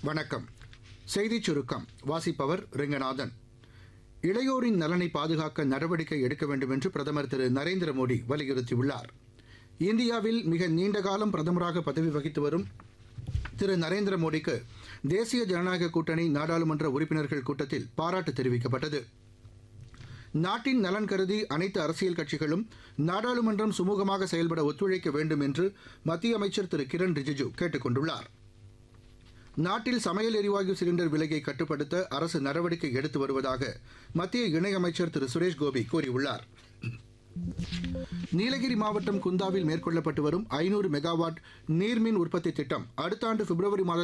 வணக்கம் செய்திச் சுருக்கம் வாசிப்பவர் ரெங்கநாதன் இளையோரின் நலனை பாதுகாக்க நடவடிக்கை எடுக்க வேண்டும் என்று பிரதமர் திரு நரேந்திர மோடி வலியுறுத்தியுள்ளார் இந்தியாவில் மிக நீண்ட காலம் பிரதமராக பதவி வகித்து வரும் திரு நரேந்திர மோடிக்கு தேசிய ஜனநாயக கூட்டணி நாடாளுமன்ற உறுப்பினர்கள் கூட்டத்தில் பாராட்டு தெரிவிக்கப்பட்டது நாட்டின் நலன் கருதி அனைத்து அரசியல் கட்சிகளும் நாடாளுமன்றம் சுமூகமாக செயல்பட ஒத்துழைக்க வேண்டும் என்று மத்திய அமைச்சர் திரு கிரண் ரிஜிஜு கேட்டுக் கொண்டுள்ளார் நாட்டில் சமையல் எரிவாயு சிலிண்டர் விலையை கட்டுப்படுத்த அரசு நடவடிக்கை எடுத்து வருவதாக மத்திய இணையமைச்சர் திரு சுரேஷ் கோபி கூறியுள்ளார் நீலகிரி மாவட்டம் குந்தாவில் மேற்கொள்ளப்பட்டு வரும் ஐநூறு மெகாவாட் நீர்மின் உற்பத்தி திட்டம் அடுத்த ஆண்டு பிப்ரவரி மாதம்